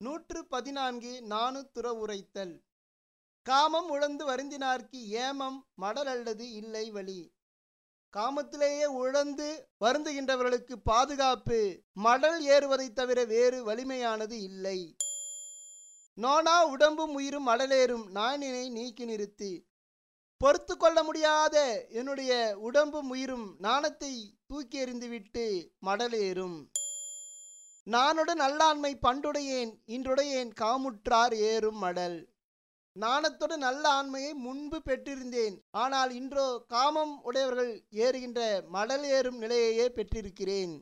நூற்று பதினான்கு நாணுத்துற உரைத்தல் காமம் உழந்து வருந்தினார்க்கு ஏமம் மடல் அல்லது இல்லை வழி காமத்திலேயே உழந்து வருந்துகின்றவர்களுக்கு பாதுகாப்பு மடல் ஏறுவதைத் தவிர வேறு வலிமையானது இல்லை நோனா உடம்பும் உயிரும் மடலேறும் நானினை நீக்கி நிறுத்து பொறுத்து கொள்ள முடியாத என்னுடைய உடம்பும் உயிரும் நாணத்தை தூக்கி எறிந்துவிட்டு மடலேறும் நானோடு நல்லாண்மை பண்டுடையேன் இன்றுடையேன் காமுற்றார் ஏறும் மடல் நாணத்தோடு நல்ல ஆண்மையை முன்பு பெற்றிருந்தேன் ஆனால் இன்றோ காமம் உடையவர்கள் ஏறுகின்ற மடல் ஏறும் நிலையையே பெற்றிருக்கிறேன்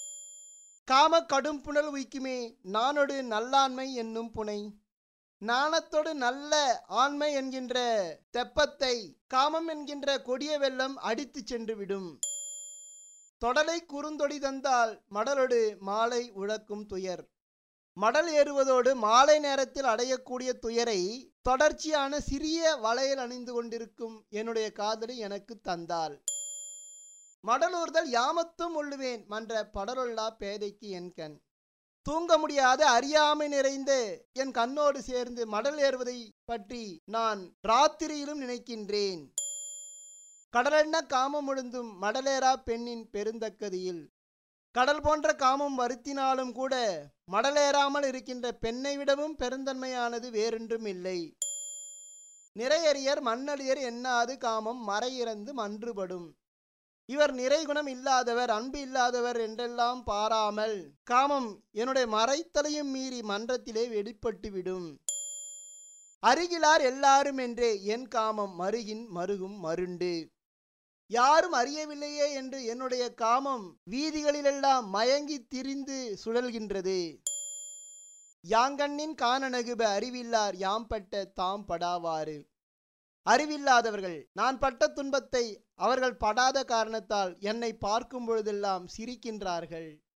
காம கடும் புனல் உய்க்குமே நானொடு நல்லாண்மை என்னும் புனை நாணத்தோடு நல்ல ஆண்மை என்கின்ற தெப்பத்தை காமம் என்கின்ற கொடிய வெள்ளம் அடித்து சென்று விடும் தொடலை குறுந்தொடி தந்தால் மடலொடு மாலை உழக்கும் துயர் மடல் ஏறுவதோடு மாலை நேரத்தில் அடையக்கூடிய துயரை தொடர்ச்சியான சிறிய வளையல் அணிந்து கொண்டிருக்கும் என்னுடைய காதலி எனக்கு தந்தாள் மடலூர்தல் யாமத்தும் உள்ளுவேன் மன்ற படலொல்லா பேதைக்கு என் கண் தூங்க முடியாத அறியாமை நிறைந்த என் கண்ணோடு சேர்ந்து மடல் ஏறுவதை பற்றி நான் ராத்திரியிலும் நினைக்கின்றேன் கடலென்ன காமம் முழுந்தும் மடலேறா பெண்ணின் பெருந்தக்கதியில் கடல் போன்ற காமம் வருத்தினாலும் கூட மடலேறாமல் இருக்கின்ற பெண்ணை விடவும் பெருந்தன்மையானது வேறொன்றும் இல்லை நிறையறியர் மண்ணழியர் எண்ணாது காமம் மறையிறந்து மன்றுபடும் இவர் நிறைகுணம் இல்லாதவர் அன்பு இல்லாதவர் என்றெல்லாம் பாராமல் காமம் என்னுடைய மறைத்தலையும் மீறி மன்றத்திலே வெளிப்பட்டுவிடும் அருகிலார் எல்லாரும் என்றே என் காமம் மருகின் மருகும் மருண்டு யாரும் அறியவில்லையே என்று என்னுடைய காமம் வீதிகளிலெல்லாம் மயங்கி திரிந்து சுழல்கின்றது யாங்கண்ணின் காணநகுப அறிவில்லார் யாம் பட்ட தாம் படாவாறு அறிவில்லாதவர்கள் நான் பட்ட துன்பத்தை அவர்கள் படாத காரணத்தால் என்னை பார்க்கும் பொழுதெல்லாம் சிரிக்கின்றார்கள்